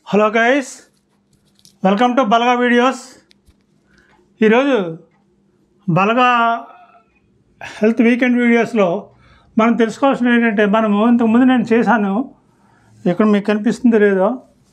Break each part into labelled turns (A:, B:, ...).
A: hello guys welcome to Balaga videos ఈరోజు Balaga health weekend వీడియోస్లో మనం తెలుసుకోవాల్సిన ఏంటంటే మనము ఇంతకుముందు నేను చేశాను ఇక్కడ మీకు కనిపిస్తుంది లేదో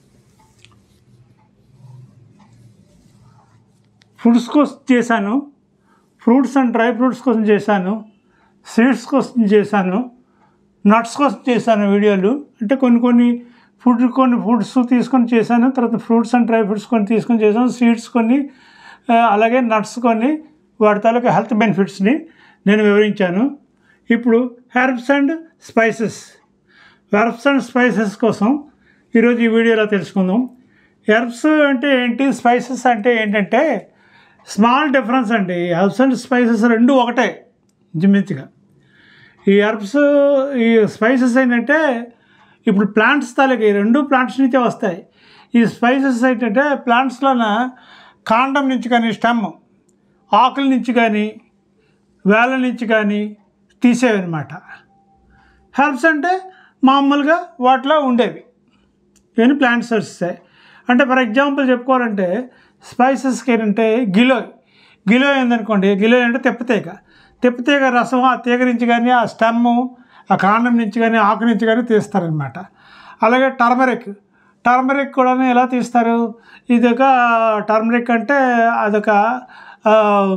A: ఫ్రూట్స్ కోసం చేశాను ఫ్రూట్స్ అండ్ డ్రై ఫ్రూట్స్ కోసం చేశాను సీడ్స్ కోసం చేశాను నట్స్ కోసం చేశాను వీడియోలు అంటే కొన్ని కొన్ని ఫుడ్ కొన్ని ఫుడ్స్ తీసుకొని చేశాను తర్వాత ఫ్రూట్స్ అండ్ డ్రై ఫ్రూట్స్ కొన్ని తీసుకొని చేశాను సీడ్స్ కొన్ని ఆ, అలాగే నట్స్ కొన్ని వాటి తాలూకా హెల్త్ బెనిఫిట్స్ని నేను వివరించాను ఇప్పుడు herbs and spices herbs and spices కోసం ఈరోజు ఈ వీడియోలో తెలుసుకుందాం హెర్బ్స్ అంటే ఏంటి స్పైసెస్ అంటే ఏంటంటే స్మాల్ డిఫరెన్స్ అండి హెర్బ్స్ అండ్ స్పైసెస్ రెండు ఒకటే జిమ్మించిగా ఈ హెర్బ్స్ ఈ స్పైసెస్ ఏంటంటే ఇప్పుడు ప్లాంట్స్ తాలూకు ఈ రెండు ప్లాంట్స్ నుంచే వస్తాయి ఈ స్పైసెస్ ఏంటంటే ప్లాంట్స్లోన కాండం నుంచి కానీ స్టెమ్ ఆకుల నుంచి కానీ వేల నుంచి కానీ తీసేవన్నమాట హెర్బ్స్ అంటే మామూలుగా వాటిలో ఉండేవి ఇవన్నీ ప్లాంట్స్ వస్తాయి అంటే ఫర్ ఎగ్జాంపుల్ చెప్పుకోవాలంటే స్పైసెస్కి ఏంటంటే గిలోయ్ గిలోయ్ ఏందనుకోండి గిలోయ్ అంటే తెప్పతీగ తెప్పతీగ రసం ఆ తీగ నుంచి కానీ ఆ స్టెమ్ ఆ కాండం నుంచి కానీ ఆకు నుంచి కానీ తీస్తారనమాట అలాగే టర్మరిక్ టర్మరిక్ కూడా ఎలా తీస్తారు ఇది ఒక టర్మరిక్ అంటే అదొక ఆ,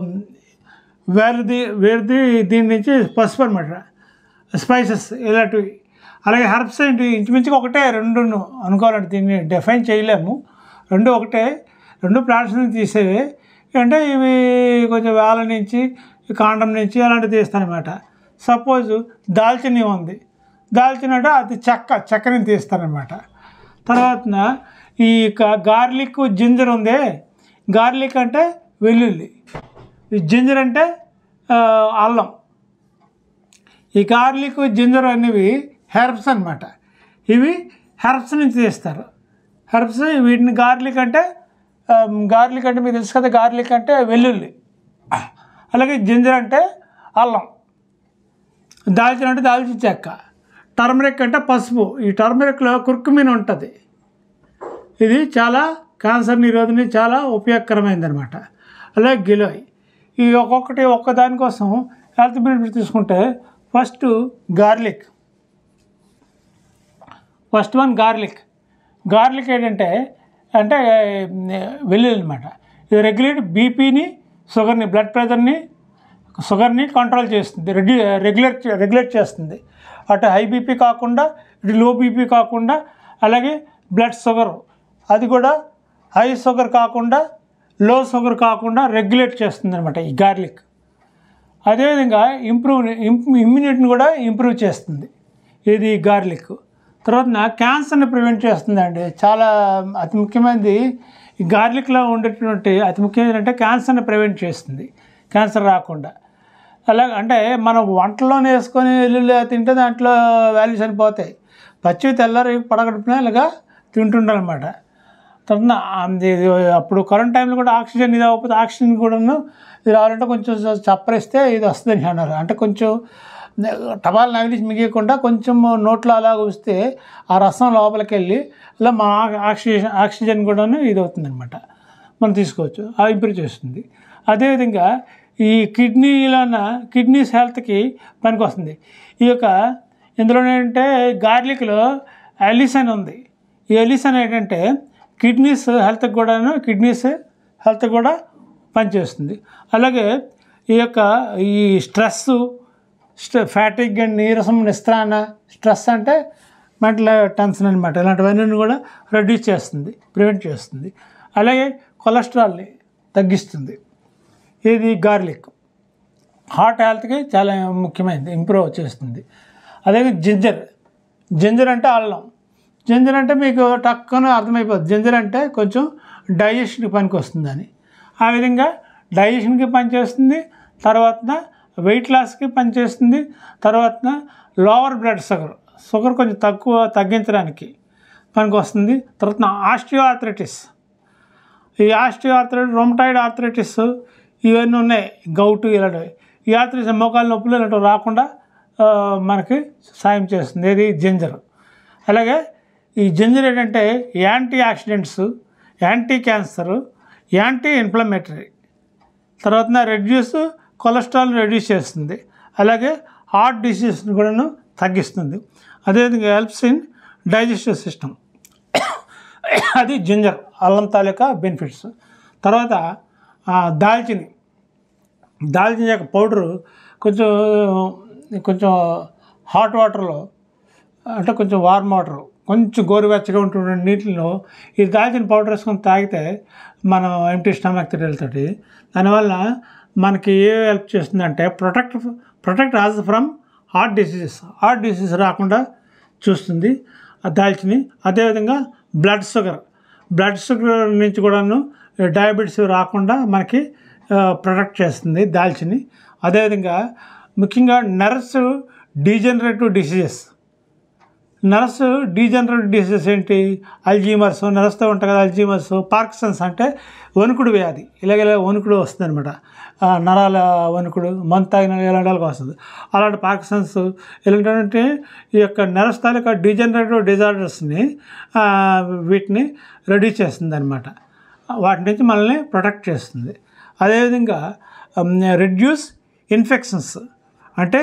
A: వేరేది వేరేది దీని నుంచి పసుపు అనమాట స్పైసెస్ ఇలాంటివి అలాగే హెర్బ్స్ ఏంటి ఇంచుమించుగా ఒకటే రెండు అనుకోవాలంటే దీన్ని డిఫైన్ చేయలేము రెండు ఒకటే రెండు ప్లాంట్స్ నుంచి తీసేవి అంటే ఇవి కొంచెం వేల నుంచి కాండం నుంచి అలాంటివి తీస్తారనమాట సపోజ్ దాల్చిని ఉంది దాల్చిన అంటే అది చెక్క చెక్కని తీస్తారనమాట తర్వాత ఈ గార్లిక్ జింజర్ ఉందే గార్లిక్ అంటే వెల్లుల్లి ఈ జింజర్ అంటే ఆ, అల్లం ఈ గార్లిక్ జింజర్ అనేవి హెర్బ్స్ అన్నమాట ఇవి హెర్బ్స్ నుంచి తీస్తారు హెర్బ్స్ వీటిని గార్లిక్ అంటే గార్లిక్ అంటే మీకు తెలుసు కదా గార్లిక్ అంటే వెల్లుల్లి అలాగే జింజర్ అంటే అల్లం దాల్చిన అంటే దాల్చిన చెక్క టర్మరిక్ అంటే పసుపు ఈ టర్మరిక్లో కుర్కుమిన్ ఉంటుంది ఇది చాలా క్యాన్సర్ నిరోధన చాలా ఉపయోగకరమైంది అనమాట అలాగే గిలోయ్ ఈ ఒక్కొక్కటి ఒక్క దానికోసం హెల్త్ బెనిఫిట్స్ తీసుకుంటే first garlic first one garlic garlic ఏంటంటే అంటే వెల్లుల్లి అనమాట ఇది రెగ్యులేట్ బీపీని షుగర్ని బ్లడ్ ప్రెషర్ని షుగర్ని కంట్రోల్ చేస్తుంది రెగ్యు రెగ్యులేట్ రెగ్యులేట్ చేస్తుంది అటు హై బీపీ కాకుండా ఇటు లో బీపీ కాకుండా అలాగే బ్లడ్ షుగర్ అది కూడా హై షుగర్ కాకుండా లో షుగర్ కాకుండా రెగ్యులేట్ చేస్తుంది అనమాట ఈ గార్లిక్ అదేవిధంగా ఇంప్రూవ్ ఇమ్యూనిటీని కూడా ఇంప్రూవ్ చేస్తుంది ఇది గార్లిక్ తర్వాత క్యాన్సర్ని ప్రివెంట్ చేస్తుందండి చాలా అతి ముఖ్యమైనది ఈ గార్లిక్లో ఉండేటువంటి అతి ముఖ్యమైనది అంటే క్యాన్సర్ని ప్రివెంట్ చేస్తుంది క్యాన్సర్ రాకుండా అలా అంటే మనం వంటలోనే వేసుకొని వెల్లుల్లి తింటే దాంట్లో వాల్యూస్ చనిపోతాయి పచ్చివి తెల్లారి పడగడుపున ఇలాగా తింటుండాలన్నమాట తర్వాత ఆ- ఇది అప్పుడు కరెంట్ టైంలో కూడా ఆక్సిజన్ ఇది అవ్వకపోతే ఆక్సిజన్ కూడాను ఇది రావాలంటే కొంచెం చప్పరిస్తే ఇది వస్తుందని అన్నారు అంటే కొంచెం టబాల్ నగిలిసి మిగియకుండా కొంచెం నోట్లో అలా వస్తే ఆ రసం లోపలికి వెళ్ళి ఇలా మా ఆక్సిజన్ ఆక్సిజన్ కూడాను ఇది అవుతుంది అనమాట మనం తీసుకోవచ్చు అది ఇంప్రూవ్ చేస్తుంది అదేవిధంగా ఈ కిడ్నీలోన కిడ్నీస్ హెల్త్కి పనికి వస్తుంది ఈ యొక్క ఇందులో ఏంటంటే గార్లిక్లో ఎలిసన్ ఉంది ఈ ఎలిసన్ ఏంటంటే కిడ్నీస్ హెల్త్కి కూడాను కిడ్నీస్ హెల్త్ కూడా పనిచేస్తుంది అలాగే ఈ యొక్క ఈ స్ట్రెస్ ఫ్యాటిక్ అండ్ నీరసం నిస్త్రాణ స్ట్రెస్ అంటే మెంటల్ టెన్షన్ అనమాట ఇలాంటివన్నీ కూడా రెడ్యూస్ చేస్తుంది ప్రివెంట్ చేస్తుంది అలాగే కొలెస్ట్రాల్ని తగ్గిస్తుంది ఇది గార్లిక్ హార్ట్ హెల్త్కి చాలా ముఖ్యమైనది ఇంప్రూవ్ చేస్తుంది అదే జింజర్ జింజర్ అంటే అల్లం జింజర్ అంటే మీకు టక్కున అర్థమైపోతుంది జింజర్ అంటే కొంచెం డైజెషన్కి పనికి వస్తుందని ఆ విధంగా డైజెషన్కి పనిచేస్తుంది తర్వాత వెయిట్ లాస్కి పనిచేస్తుంది తర్వాత లోవర్ బ్లడ్ షుగర్ షుగర్ కొంచెం తక్కువ తగ్గించడానికి పనికి వస్తుంది తర్వాత ఆస్టియో ఆర్థరైటిస్ ఈ ఆస్టియో ఆర్థరైటిస్ రొమటాయిడ్ ఆర్థరైటిస్ ఇవన్నీ ఉన్నాయి గౌటు ఇలాంటివి ఈ ఆర్థరైటిస్ మోకాలు నొప్పులు ఇలాంటివి రాకుండా ఆ, మనకి సాయం చేస్తుంది ఇది జింజర్ అలాగే ఈ జింజర్ ఏంటంటే antioxidants anti cancer anti inflammatory తర్వాత రెడ్యూస్ కొలెస్ట్రాల్ రెడ్యూస్ చేస్తుంది అలాగే హార్ట్ డిసీజ్ని కూడాను తగ్గిస్తుంది అదేవిధంగా హెల్ప్స్ ఇన్ డైజెస్టివ్ సిస్టమ్ అది జింజర్ అల్లం తాలూకా బెనిఫిట్స్ తర్వాత ఆ, దాల్చిని దాల్చిన యొక్క పౌడరు కొంచెం కొంచెం హాట్ వాటర్లో అంటే కొంచెం వార్మ్ వాటర్ కొంచెం గోరువెచ్చగా ఉంటున్న నీటిలో ఈ దాల్చిన పౌడర్ వేసుకొని తాగితే మనం ఎంటీ స్టమక్ వెళ్తుంది దానివల్ల మనకి ఏ హెల్ప్ చేస్తుందంటే protect protect us from heart diseases heart disease రాకుండా చూస్తుంది ఆ దాల్చిని అదేవిధంగా బ్లడ్ షుగర్ బ్లడ్ షుగర్ నుంచి కూడాను డయాబెటీస్ రాకుండా మనకి ప్రొటెక్ట్ చేస్తుంది దాల్చిని అదేవిధంగా ముఖ్యంగా nerves degenerative diseases nerves degenerative diseases ఏంటి అల్జీమర్స్ నర్స్తో ఉంటాయి కదా అల్జీమర్స్ పార్కిసన్స్ అంటే వణుకుడు వ్యాధి ఇలాగ ఇలా వణుకుడు వస్తుంది అనమాట నరాల వణుకుడు మంత్ తాగిన ఇలాంటి వాళ్ళకి వస్తుంది అలాంటి పార్కిసన్స్ ఇలాంటి ఈ యొక్క నర్స్ తాలూకా డీజనరేటివ్ డిజార్డర్స్ని ఆ, వీటిని రెడీ చేస్తుంది అనమాట వాటి నుంచి మనల్ని ప్రొటెక్ట్ చేస్తుంది అదేవిధంగా రెడ్యూస్ ఇన్ఫెక్షన్స్ అంటే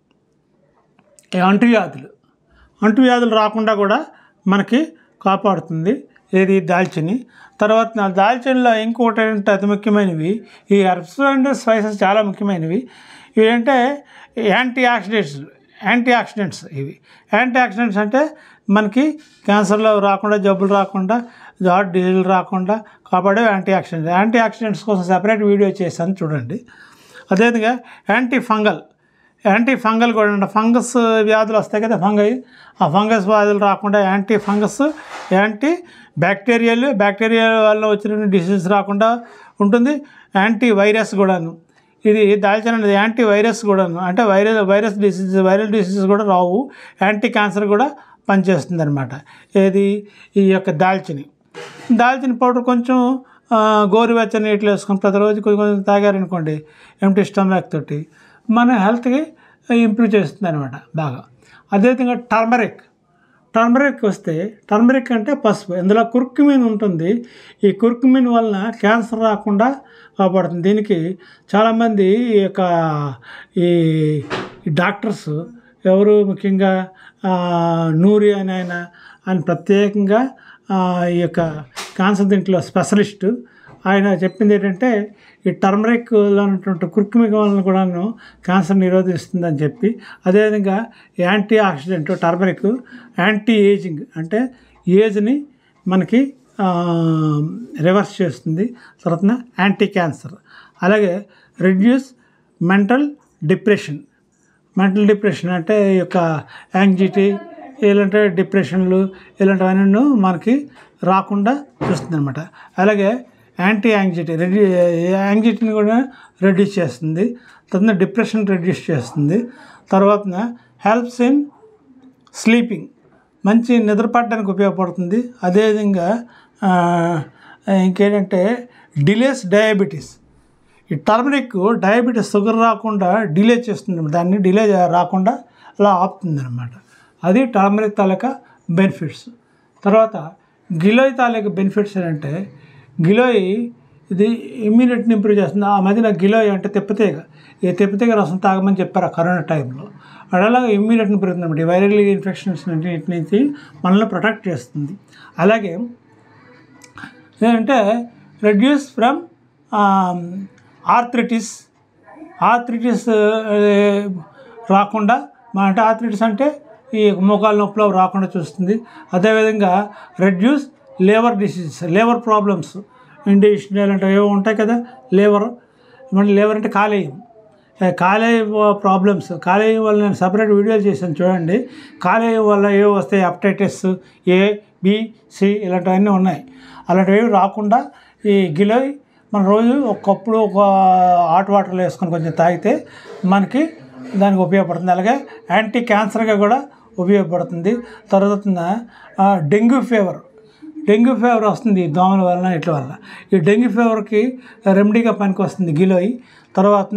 A: ఈ అంటువ్యాధులు అంటువ్యాధులు రాకుండా కూడా మనకి కాపాడుతుంది ఏది దాల్చిని తర్వాత నా దాల్చినిలో ఇంకొకటి ఏంటంటే అతి ముఖ్యమైనవి ఈ హెర్బ్స్ అండ్ స్పైసెస్ చాలా ముఖ్యమైనవి ఇవి అంటే యాంటీ ఆక్సిడెంట్స్ యాంటీ ఆక్సిడెంట్స్ ఇవి యాంటీ ఆక్సిడెంట్స్ అంటే మనకి క్యాన్సర్లో రాకుండా జబ్బులు రాకుండా హార్ట్ డిజీజులు రాకుండా కాపాడే యాంటీ ఆక్సిడెంట్స్ యాంటీ ఆక్సిడెంట్స్ కోసం సెపరేట్ వీడియో చేశాను చూడండి అదేవిధంగా యాంటీ ఫంగల్ యాంటీ ఫంగల్ కూడా అంటే ఫంగస్ వ్యాధులు వస్తాయి కదా ఫంగై ఆ ఫంగస్ వ్యాధులు రాకుండా anti fungus antibacterial bacteria వల్ల వచ్చిన డిసీజ్ రాకుండా ఉంటుంది యాంటీ వైరస్ కూడాను ఇది దాల్చిన అనేది యాంటీ వైరస్ కూడాను అంటే virus virus disease viral disease కూడా రావు యాంటీ క్యాన్సర్ కూడా పనిచేస్తుంది అనమాట ఏది ఈ యొక్క దాల్చిని దాల్చిన పౌడర్ కొంచెం ఆ, గోరువెచ్చని నీటిలో వేసుకొని ప్రతిరోజు కొంచెం కొంచెం తాగారనుకోండి ఎంటీ స్టమక్ తోటి మన హెల్త్కి ఇంప్రూవ్ చేస్తుంది అనమాట బాగా అదేవిధంగా టర్మరిక్ టర్మరిక్ వస్తే టర్మరిక్ అంటే పసుపు ఇందులో కుర్కుమిన్ ఉంటుంది ఈ కుర్కుమిన్ వలన క్యాన్సర్ రాకుండా కాపాడుతుంది దీనికి చాలామంది ఈ యొక్క ఈ ఈ డాక్టర్స్ ఎవరు ముఖ్యంగా ఆ, నూరి అని ఆయన ఆయన ప్రత్యేకంగా ఆ, ఈ యొక్క క్యాన్సర్ దీంట్లో స్పెషలిస్టు ఆయన చెప్పింది ఏంటంటే ఈ టర్మరిక్లో ఉన్నటువంటి కుర్కుమిక వలన కూడాను క్యాన్సర్ నిరోధిస్తుందని చెప్పి అదేవిధంగా antioxidant turmeric anti ageing అంటే ఏజ్ని మనకి రివర్స్ చేస్తుంది తర్వాత యాంటీ క్యాన్సర్ అలాగే reduce mental depression mental depression అంటే ఈ యొక్క యాంగ్జైటీ ఇలాంటి డిప్రెషన్లు ఇలాంటివన్నీ మనకి రాకుండా చూస్తుంది అనమాట అలాగే యాంటీ యాంగ్జైటీ రెడ్యూ యాంగ్జైటీని కూడా రెడ్యూస్ చేస్తుంది తర్వాత డిప్రెషన్ రెడ్యూస్ చేస్తుంది తర్వాత హెల్ప్స్ ఇన్ స్లీపింగ్ మంచి నిద్రపడడానికి ఉపయోగపడుతుంది అదేవిధంగా ఆ, ఇంకేంటంటే డిలేస్ డయాబెటీస్ ఈ టర్మరిక్ డయాబెటీస్ షుగర్ రాకుండా డిలే చేస్తుంది దాన్ని డిలే రాకుండా అలా ఆపుతుంది అనమాట అది టర్మరిక్ తాలూకా బెనిఫిట్స్ తర్వాత గిలోయ్ తాలూకా బెనిఫిట్స్ ఏంటంటే గిలోయ్ ఇది ఇమ్యూనిటీని ఇంప్రూవ్ చేస్తుంది ఆ మధ్యన గిలోయ్ అంటే తిప్పతీగ ఈ తిప్పతీగ రసం తాగమని చెప్పారు ఆ కరోనా టైంలో అడలాగా ఇమ్యూనిటీని పెరుగుతుంది అనమాట ఈ వైరల్ ఇన్ఫెక్షన్స్ వీటి నుంచి మనల్ని ప్రొటెక్ట్ చేస్తుంది అలాగే ఏంటంటే రెడ్యూస్ ఫ్రమ్ ఆర్థ్రిటిస్ ఆర్థ్రిటిస్ రాకుండా మన అంటే ఆర్థ్రిటిస్ అంటే ఈ మోకాల నొప్పులు అవి రాకుండా చూస్తుంది అదేవిధంగా reduce liver diseases liver problems indigestion ఇలాంటివి ఏవో ఉంటాయి కదా లేవర్ మళ్ళీ లేవర్ అంటే కాలేయం ఏ కాలేయ ప్రాబ్లమ్స్ కాలేయం వల్ల నేను సపరేట్ వీడియోలు చేశాను చూడండి కాలేయం వల్ల ఏవో వస్తాయి హెపటైటిస్ ఏ బి సి ఇలాంటివన్నీ ఉన్నాయి అలాంటివి రాకుండా ఈ గిలోయ్ మన రోజు ఒక కప్పుడు ఒక హాట్ వాటర్లో వేసుకొని కొంచెం తాగితే మనకి దానికి ఉపయోగపడుతుంది అలాగే యాంటీ క్యాన్సర్గా కూడా ఉపయోగపడుతుంది తర్వాత ఆ, డెంగ్యూ ఫీవర్ డెంగ్యూ ఫీవర్ వస్తుంది ఈ దోమల వలన ఇట్ల వల్ల ఈ డెంగ్యూ ఫీవర్కి రెమెడీగా పనికి వస్తుంది గిలోయి తర్వాత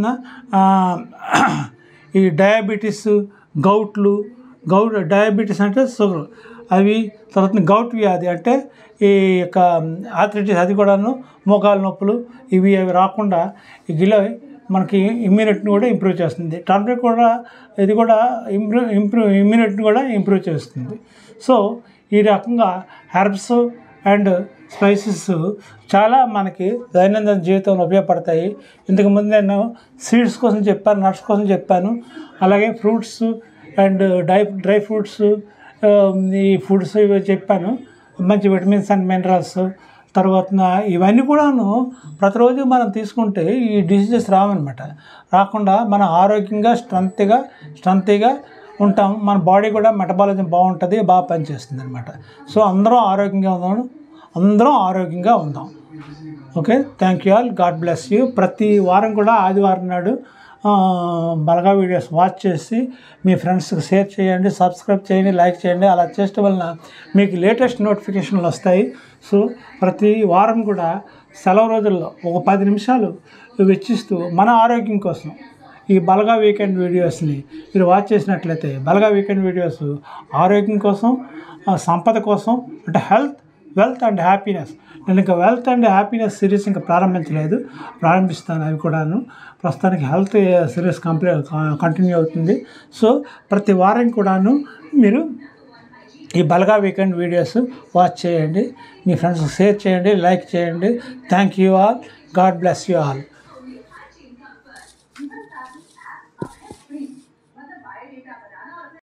A: ఈ డయాబెటీస్ గౌట్లు గౌట్ డయాబెటీస్ అంటే షుగర్ అవి తర్వాత గౌట్ వ్యాధి అంటే ఈ యొక్క ఆథరైటిస్ అది కూడాను మోకాలు నొప్పులు ఇవి అవి రాకుండా ఈ గిలోయ్ మనకి ఇమ్యూనిటీని కూడా ఇంప్రూవ్ చేస్తుంది టర్మరిక్ కూడా ఇది కూడా ఇంప్రూవ్ ఇంప్రూవ్ ఇమ్యూనిటీని కూడా ఇంప్రూవ్ చేస్తుంది సో ఈ రకంగా హెర్బ్స్ అండ్ స్పైసెస్ చాలా మనకి దైనందిన జీవితంలో ఉపయోగపడతాయి ఇంతకుముందు నేను సీడ్స్ కోసం చెప్పాను నట్స్ కోసం చెప్పాను అలాగే fruits and dry dry fruits ఈ ఫుడ్స్ ఇవి చెప్పాను మంచి విటమిన్స్ అండ్ మినరల్స్ తర్వాత ఇవన్నీ కూడాను ప్రతిరోజు మనం తీసుకుంటే ఈ డిసీజెస్ రావన్నమాట రాకుండా మనం ఆరోగ్యంగా స్ట్రెంత్గా స్ట్రెంత్గా ఉంటాం మన బాడీ కూడా మెటబాలిజం బాగుంటుంది బాగా పనిచేస్తుంది అనమాట సో అందరం ఆరోగ్యంగా ఉందాం అందరం ఆరోగ్యంగా ఉందాం okay thank you all God bless you ప్రతి వారం కూడా ఆదివారం నాడు ఆ, బలగా వీడియోస్ వాచ్ చేసి మీ ఫ్రెండ్స్కి షేర్ చేయండి సబ్స్క్రైబ్ చేయండి లైక్ చేయండి అలా చేయడం వలన మీకు లేటెస్ట్ నోటిఫికేషన్లు వస్తాయి సో ప్రతి వారం కూడా సెలవు రోజుల్లో ఒక పది నిమిషాలు వెచ్చిస్తూ మన ఆరోగ్యం కోసం ఈ బలగా వీకెండ్ వీడియోస్ని మీరు వాచ్ చేసినట్లయితే బలగా వీకెండ్ వీడియోస్ ఆరోగ్యం కోసం ఆ, సంపద కోసం అంటే హెల్త్ వెల్త్ అండ్ హ్యాపీనెస్ నేను ఇంకా వెల్త్ అండ్ హ్యాపీనెస్ సిరీస్ ఇంకా ప్రారంభించలేదు ప్రారంభిస్తాను అవి కూడాను ప్రస్తుతానికి హెల్త్ సిరీస్ కంప్లీట్ కంటిన్యూ అవుతుంది సో ప్రతి వారం కూడాను మీరు ఈ బలగా వీకెండ్ వీడియోస్ వాచ్ చేయండి మీ ఫ్రెండ్స్కి షేర్ చేయండి లైక్ చేయండి thank you all God bless you all